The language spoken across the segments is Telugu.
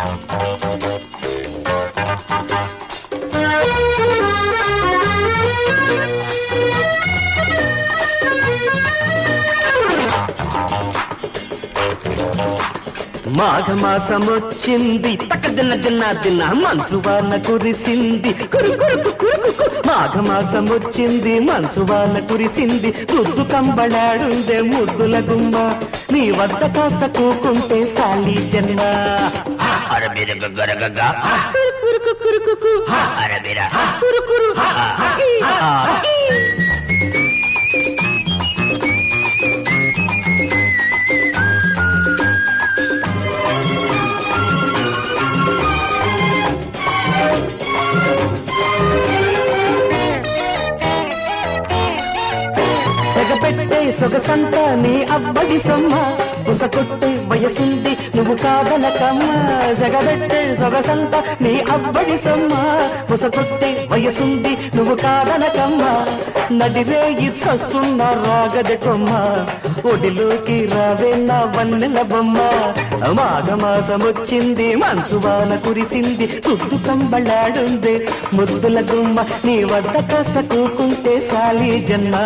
మాఘమాసమొచ్చింది తక దిన్న దిన్న దిన్న మంచు వాన కురిసింది కురు కురు కు కురు కు కు. మాఘమాసమొచ్చింది మంచు వాన కురిసింది ముద్దు కంబళాడుందే ముద్దుల గుమ్మ నీ వద్ద కాస్త కూకుంటే సాలి జన్మ అరబిర గగ్గర గగ్గ అరబిర సెగపెట్టే సొగసంత నీ అబ్బడి సొమ్మ బుసకొట్టే వయసుంది నువ్వు కాదనకమ్మ సెగబెట్టే సొగసంత నీ అబ్బడి సొమ్మ బుసకొట్టే వయసుంది నువ్వు కాదనకమ్మ నడిరే ఇచ్చొస్తున్న రాగది కొమ్మ ఒడిలోకి రావే నా వన్నెల బొమ్మ మాఘమాసమొచ్చింది మంచు వాన కురిసింది తుద్దు కంబళాడుంది ముద్దుల గుమ్మ నీ వద్ద కాస్త కూకుంటే సాలి జన్మ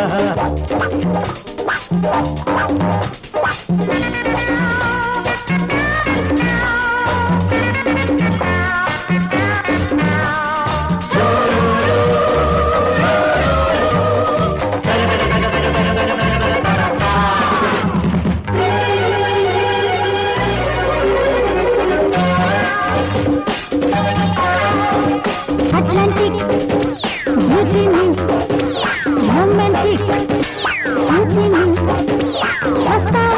అట్లాంటిక్ బ్యూటీని రొమాంటిక్ బ్యూటీని వస్తావా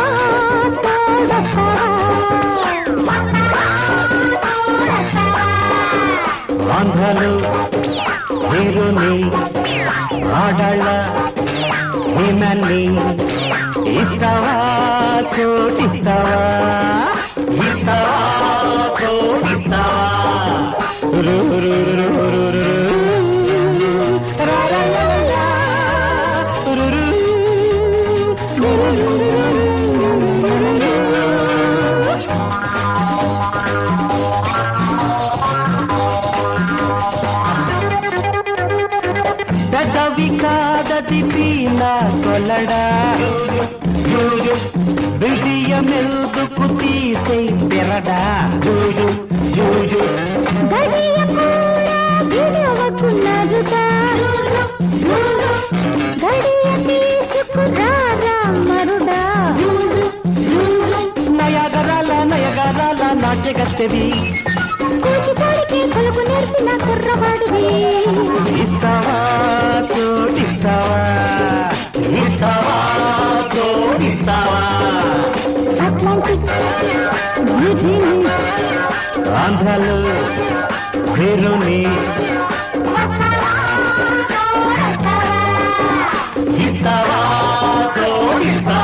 ఆంధ్రలో హీరోని ఆడాళ్ళ హేమాన్ని ఇస్తావా చోటిస్తావా ఇస్తావా చోటిస్తావా రు, రు, రు, రు, రు, రు, రు. రా, రా, రా, రా, రా. రు, రు. రు, రు, రు, రు, రు. పెదవి కాదది పీన కొలడా బిడియమెల్దుకు తీసే పెరడా జూజు జూజు గడియ కూడా విడవకున్నరుగా గడియ తీసుకురారా మరుడా నయగరాల నయగరాల నాట్యగత్తెవి కూచిపూడికి కొలుపు నేర్పిన కుర్రవాడివి ఇస్తావా చోటిస్తావా ఇస్తావా చోటిస్తావా అట్లాంటిక్ బ్యూటీని ఆంధ్రలో పేరుని ఇస్తావా చోటిస్తావా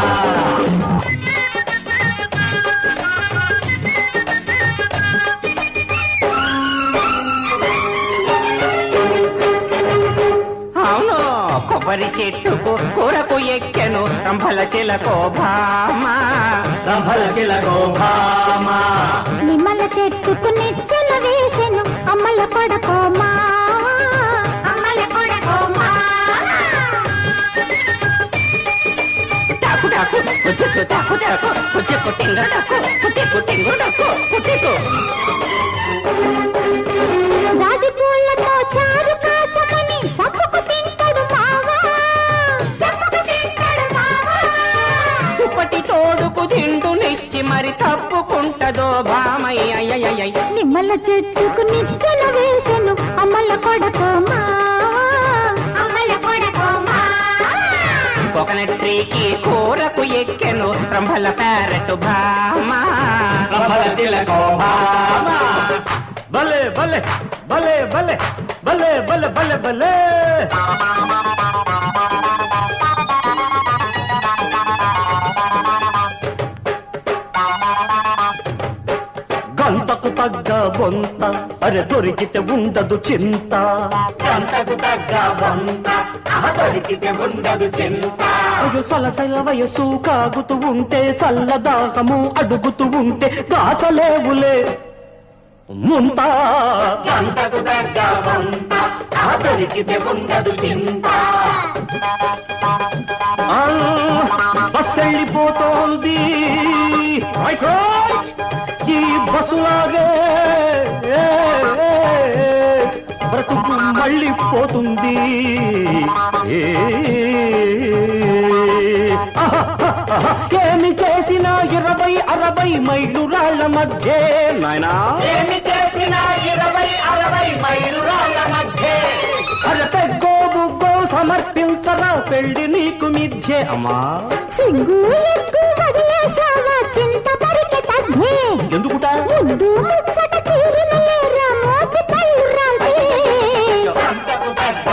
అవును కొబ్బరి చెట్టుకు కూరకు ఎక్కెను రంభల చిలకో భామ రంభల చిలకో భామ నిమ్మల చెట్టుకు నిచ్చెన వేసెను అమ్మల కొడకో మా అమ్మల కొడకో మా టాకు టాకు పుచ్చుకు టాకు టాకు పుచ్చుకు టింగ టాకు పుచ్చుకు టింగు టాకు పుచ్చుకు జాజి పూలతో చారు కాచమని చంపుకు తింటాడు మావా చంపుకు తింటాడు మావా దుప్పటి తోడుకు దిండునిచ్చి మరి తప్పుకుంటదో భామయ్య నిమ్మల చెట్టుకు నిచ్చెన వేసెను అమ్మల కొడకో మా అమ్మల కొడకో మా కోకోనట్ ట్రీకి కూరకు ఎక్కెను రంభల ప్యారెట్ భామ రంభల చిలకో భామ భలే భలే భలే భలే భలే భలే భలే భలే గంతకు తగ్గ బొంత అరే దొరికితే ఉండదు చింత గంటకు తగ్గ వంత ఆహా దొరికితే ఉండదు చింత అయ్యో సలసల వయసు కాగుతూ ఉంటే చల్లదాహము అడుగుతూ ఉంటే దాచలేవులే ముంత గంటకు తగ్గ వంత ఆహా దొరికితే ఉండదు చింత ఆ, బస్ వెళ్ళిపోతోంది రైట్, రైట్. ఈ బస్సులాగే ఏ, ఏ, ఏ, బ్రతుకు మళ్ళీ పోతుంది ఏ, ఆహా, ఆహా, ఏమి చేసినా ఇరవై అరవై మైలు రాళ్ల మధ్య నాయనా ఏమి చేసినా ఇరవై అరవై మైలురాళ్ళ మధ్య అరతే గోబుగ్గో సమర్పించరా పెళ్లి నీకు మిథ్యే అమ్మా సింగు ఎక్కువ వదిలేసావా చింత పరిక తగ్గే ఎందుకుట ముద్దు ముచ్చట తీరిన లేరా మోతి తల్లురాలే గంటకు తగ్గ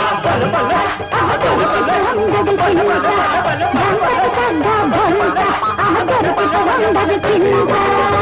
ఉండదు చింత గంటకు తగ్గ బొంత ఆ దొరుకుత ఉండదు చింత